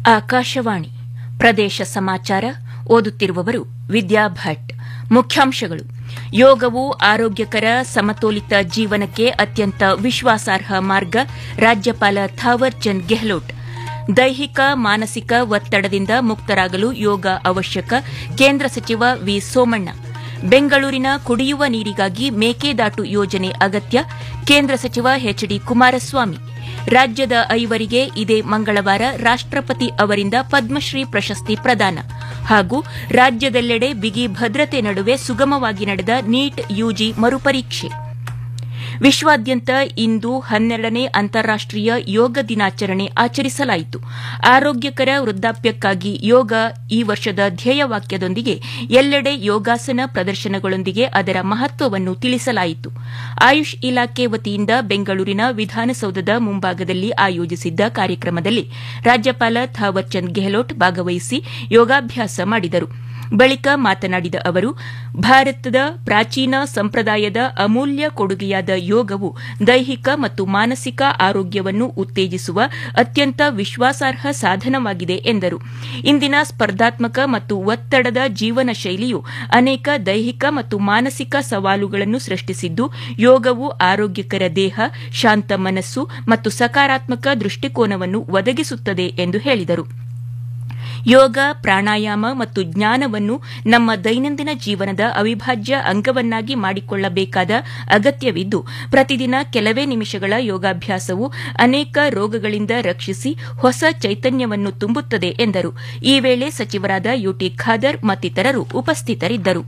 ಆಕಾಶವಾಣಿ ಪ್ರದೇಶ ಸಮಾಚಾರ ಓದುತ್ತಿರುವವರು ವಿದ್ಯಾ ಭಟ್ ಮುಖ್ಯಾಂಶಗಳು ಯೋಗವು ಆರೋಗ್ಯಕರ ಸಮತೋಲಿತ ಜೀವನಕ್ಕೆ ಅತ್ಯಂತ ವಿಶ್ವಾಸಾರ್ಹ ಮಾರ್ಗ ರಾಜ್ಯಪಾಲ ಥಾವರ್ ಚಂದ್ ಗೆಹ್ಲೋಟ್ ದೈಹಿಕ ಮಾನಸಿಕ ಒತ್ತಡದಿಂದ ಮುಕ್ತರಾಗಲು ಯೋಗ ಅವಶ್ಯಕ ಕೇಂದ್ರ ಸಚಿವ ವಿ ಸೋಮಣ್ಣ ಬೆಂಗಳೂರಿನ ಕುಡಿಯುವ ನೀರಿಗಾಗಿ ಮೇಕೆದಾಟು ಯೋಜನೆ ಅಗತ್ಯ ಕೇಂದ್ರ ಸಚಿವ ಎಚ್ ಡಿ ಕುಮಾರಸ್ವಾಮಿ ರಾಜ್ಯದ ಐವರಿಗೆ ಇದೇ ಮಂಗಳವಾರ ರಾಷ್ಟಪತಿ ಅವರಿಂದ ಪದ್ಮಶ್ರೀ ಪ್ರಶಸ್ತಿ ಪ್ರದಾನ ಹಾಗೂ ರಾಜ್ಯದೆಲ್ಲೆಡೆ ಬಿಗಿ ಭದ್ರತೆ ನಡುವೆ ಸುಗಮವಾಗಿ ನಡೆದ ನೀಟ್ ಯುಜಿ ಮರುಪರೀಕ್ಷೆ ವಿಶ್ವಾದ್ಯಂತ ಇಂದು ಹನ್ನೆರಡನೇ ಅಂತಾರಾಷ್ಟೀಯ ಯೋಗ ದಿನಾಚರಣೆ ಆಚರಿಸಲಾಯಿತು ಆರೋಗ್ಯಕರ ವೃದ್ಧಾಪ್ಯಕ್ಕಾಗಿ ಯೋಗ ಈ ವರ್ಷದ ಧ್ಯೇಯವಾಕ್ಯದೊಂದಿಗೆ ಎಲ್ಲೆಡೆ ಯೋಗಾಸನ ಪ್ರದರ್ಶನಗಳೊಂದಿಗೆ ಅದರ ಮಹತ್ವವನ್ನು ತಿಳಿಸಲಾಯಿತು ಆಯುಷ್ ಇಲಾಖೆ ವತಿಯಿಂದ ಬೆಂಗಳೂರಿನ ವಿಧಾನಸೌಧದ ಮುಂಭಾಗದಲ್ಲಿ ಆಯೋಜಿಸಿದ್ದ ಕಾರ್ಯಕ್ರಮದಲ್ಲಿ ರಾಜ್ಯಪಾಲ ಥಾವರ್ ಚಂದ್ ಗೆಹ್ಲೋಟ್ ಭಾಗವಹಿಸಿ ಯೋಗಾಭ್ಯಾಸ ಮಾಡಿದರು ಬಳಿಕ ಮಾತನಾಡಿದ ಅವರು ಭಾರತದ ಪ್ರಾಚೀನ ಸಂಪ್ರದಾಯದ ಅಮೂಲ್ಯ ಕೊಡುಗೆಯಾದ ಯೋಗವು ದೈಹಿಕ ಮತ್ತು ಮಾನಸಿಕ ಆರೋಗ್ಯವನ್ನು ಉತ್ತೇಜಿಸುವ ಅತ್ಯಂತ ವಿಶ್ವಾಸಾರ್ಹ ಸಾಧನವಾಗಿದೆ ಎಂದರು ಇಂದಿನ ಸ್ಪರ್ಧಾತ್ಮಕ ಮತ್ತು ಒತ್ತಡದ ಜೀವನ ಶೈಲಿಯು ಅನೇಕ ದೈಹಿಕ ಮತ್ತು ಮಾನಸಿಕ ಸವಾಲುಗಳನ್ನು ಸೃಷ್ಟಿಸಿದ್ದು ಯೋಗವು ಆರೋಗ್ಯಕರ ದೇಹ ಶಾಂತ ಮನಸ್ಸು ಮತ್ತು ಸಕಾರಾತ್ಮಕ ದೃಷ್ಟಿಕೋನವನ್ನು ಒದಗಿಸುತ್ತದೆ ಎಂದು ಹೇಳಿದರು ಯೋಗ ಪ್ರಾಣಾಯಾಮ ಮತ್ತು ಜ್ಞಾನವನ್ನು ನಮ್ಮ ದೈನಂದಿನ ಜೀವನದ ಅವಿಭಾಜ್ಯ ಅಂಗವನ್ನಾಗಿ ಮಾಡಿಕೊಳ್ಳಬೇಕಾದ ಅಗತ್ಯವಿದ್ದು ಪ್ರತಿದಿನ ಕೆಲವೇ ನಿಮಿಷಗಳ ಯೋಗಾಭ್ಯಾಸವು ಅನೇಕ ರೋಗಗಳಿಂದ ರಕ್ಷಿಸಿ ಹೊಸ ಚೈತನ್ಯವನ್ನು ತುಂಬುತ್ತದೆ ಎಂದರು ಈ ವೇಳೆ ಸಚಿವರಾದ ಯುಟಿ ಖಾದರ್ ಮತ್ತಿತರರು ಉಪಸ್ಥಿತರಿದ್ದರು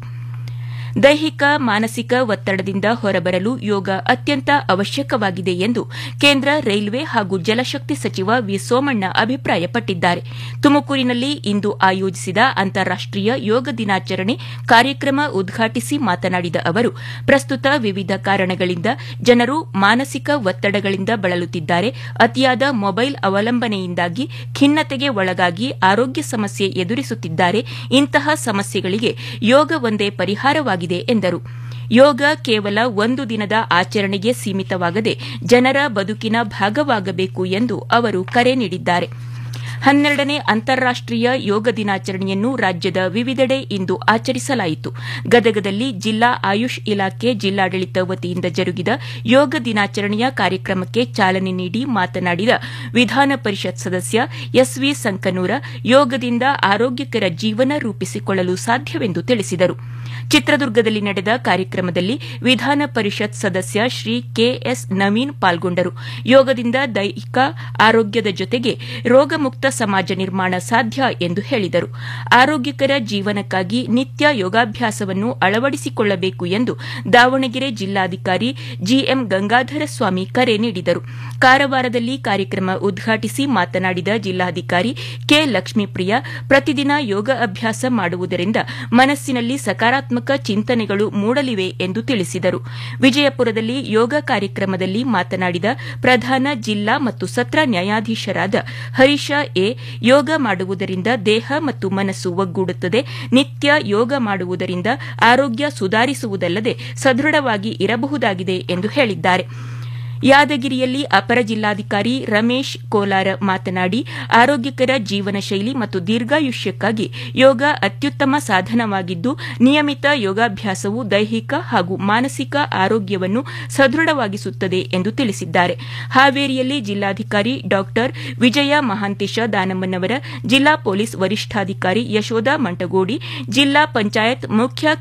ದೈಹಿಕ ಮಾನಸಿಕ ಒತ್ತಡದಿಂದ ಹೊರಬರಲು ಯೋಗ ಅತ್ಯಂತ ಅವಶ್ಯಕವಾಗಿದೆ ಎಂದು ಕೇಂದ್ರ ರೈಲ್ವೆ ಹಾಗೂ ಜಲಶಕ್ತಿ ಸಚಿವ ವಿ ಸೋಮಣ್ಣ ಅಭಿಪ್ರಾಯಪಟ್ಟಿದ್ದಾರೆ ತುಮಕೂರಿನಲ್ಲಿ ಇಂದು ಆಯೋಜಿಸಿದ ಅಂತಾರಾಷ್ಟೀಯ ಯೋಗ ದಿನಾಚರಣೆ ಕಾರ್ಯಕ್ರಮ ಉದ್ಘಾಟಿಸಿ ಮಾತನಾಡಿದ ಅವರು ಪ್ರಸ್ತುತ ವಿವಿಧ ಕಾರಣಗಳಿಂದ ಜನರು ಮಾನಸಿಕ ಒತ್ತಡಗಳಿಂದ ಬಳಲುತ್ತಿದ್ದಾರೆ ಅತಿಯಾದ ಮೊಬೈಲ್ ಅವಲಂಬನೆಯಿಂದಾಗಿ ಖಿನ್ನತೆಗೆ ಒಳಗಾಗಿ ಆರೋಗ್ಯ ಸಮಸ್ಯೆ ಎದುರಿಸುತ್ತಿದ್ದಾರೆ ಇಂತಹ ಸಮಸ್ಯೆಗಳಿಗೆ ಯೋಗ ಒಂದೇ ಪರಿಹಾರವಾಗಿದೆ ಎಂದರು ಯೋಗ ಕೇವಲ ಒಂದು ದಿನದ ಆಚರಣೆಗೆ ಸೀಮಿತವಾಗದೆ ಜನರ ಬದುಕಿನ ಭಾಗವಾಗಬೇಕು ಎಂದು ಅವರು ಕರೆ ನೀಡಿದ್ದಾರೆ ಹನ್ನೆರಡನೇ ಅಂತಾರಾಷ್ಟೀಯ ಯೋಗ ದಿನಾಚರಣೆಯನ್ನು ರಾಜ್ಯದ ವಿವಿಧೆಡೆ ಇಂದು ಆಚರಿಸಲಾಯಿತು ಗದಗದಲ್ಲಿ ಜಿಲ್ಲಾ ಆಯುಷ್ ಇಲಾಖೆ ಜಿಲ್ಲಾಡಳಿತ ವತಿಯಿಂದ ಜರುಗಿದ ಯೋಗ ದಿನಾಚರಣೆಯ ಕಾರ್ಯಕ್ರಮಕ್ಕೆ ಚಾಲನೆ ನೀಡಿ ಮಾತನಾಡಿದ ವಿಧಾನ ಪರಿಷತ್ ಸದಸ್ಯ ಎಸ್ವಿ ಸಂಕನೂರ ಯೋಗದಿಂದ ಆರೋಗ್ಯಕರ ಜೀವನ ರೂಪಿಸಿಕೊಳ್ಳಲು ಸಾಧ್ಯವೆಂದು ತಿಳಿಸಿದರು ಚಿತ್ರದುರ್ಗದಲ್ಲಿ ನಡೆದ ಕಾರ್ಯಕ್ರಮದಲ್ಲಿ ವಿಧಾನ ಪರಿಷತ್ ಸದಸ್ಯ ಶ್ರೀ ಕೆಎಸ್ ನವೀನ್ ಪಾಲ್ಗೊಂಡರು ಯೋಗದಿಂದ ದೈಹಿಕ ಆರೋಗ್ಯದ ಜೊತೆಗೆ ರೋಗಮುಕ್ತ ಸಮಾಜ ನಿರ್ಮಾಣ ಸಾಧ್ಯ ಎಂದು ಹೇಳಿದರು ಆರೋಗ್ಯಕರ ಜೀವನಕ್ಕಾಗಿ ನಿತ್ಯ ಯೋಗಾಭ್ಯಾಸವನ್ನು ಅಳವಡಿಸಿಕೊಳ್ಳಬೇಕು ಎಂದು ದಾವಣಗೆರೆ ಜಿಲ್ಲಾಧಿಕಾರಿ ಜಿಎಂ ಗಂಗಾಧರ ಸ್ವಾಮಿ ಕರೆ ನೀಡಿದರು ಕಾರವಾರದಲ್ಲಿ ಕಾರ್ಯಕ್ರಮ ಉದ್ಘಾಟಿಸಿ ಮಾತನಾಡಿದ ಜಿಲ್ಲಾಧಿಕಾರಿ ಕೆ ಲಕ್ಷ್ಮೀಪ್ರಿಯ ಪ್ರತಿದಿನ ಯೋಗ ಅಭ್ಯಾಸ ಮಾಡುವುದರಿಂದ ಮನಸ್ಸಿನಲ್ಲಿ ಸಕಾರಾತ್ಮಕ ಚಿಂತನೆಗಳು ಮೂಡಲಿವೆ ಎಂದು ತಿಳಿಸಿದರು ವಿಜಯಪುರದಲ್ಲಿ ಯೋಗ ಕಾರ್ಯಕ್ರಮದಲ್ಲಿ ಮಾತನಾಡಿದ ಪ್ರಧಾನ ಜಿಲ್ಲಾ ಮತ್ತು ಸತ್ರ ನ್ಯಾಯಾಧೀಶರಾದ ಹರೀಶ ಎ ಯೋಗ ಮಾಡುವುದರಿಂದ ದೇಹ ಮತ್ತು ಮನಸ್ಸು ಒಗ್ಗೂಡುತ್ತದೆ ನಿತ್ಯ ಯೋಗ ಮಾಡುವುದರಿಂದ ಆರೋಗ್ಯ ಸುಧಾರಿಸುವುದಲ್ಲದೆ ಸದೃಢವಾಗಿ ಇರಬಹುದಾಗಿದೆ ಎಂದು ಹೇಳಿದ್ದಾರೆ ಯಾದಗಿರಿಯಲ್ಲಿ ಅಪರ ಜಿಲ್ಲಾಧಿಕಾರಿ ರಮೇಶ್ ಕೋಲಾರ ಮಾತನಾಡಿ ಆರೋಗ್ಯಕರ ಜೀವನ ಶೈಲಿ ಮತ್ತು ದೀರ್ಘಾಯುಷ್ಯಕ್ಕಾಗಿ ಯೋಗ ಅತ್ಯುತ್ತಮ ಸಾಧನವಾಗಿದ್ದು ನಿಯಮಿತ ಯೋಗಾಭ್ಯಾಸವು ದೈಹಿಕ ಹಾಗೂ ಮಾನಸಿಕ ಆರೋಗ್ಯವನ್ನು ಸದೃಢವಾಗಿಸುತ್ತದೆ ಎಂದು ತಿಳಿಸಿದ್ದಾರೆ ಹಾವೇರಿಯಲ್ಲಿ ಜಿಲ್ಲಾಧಿಕಾರಿ ಡಾ ವಿಜಯ ಮಹಾಂತೇಶ ದಾನಮ್ಮನವರ ಜಿಲ್ಲಾ ಪೊಲೀಸ್ ವರಿಷ್ಠಾಧಿಕಾರಿ ಯಶೋಧ ಮಂಟಗೋಡಿ ಜಿಲ್ಲಾ ಪಂಚಾಯತ್ ಮುಖ್ಯ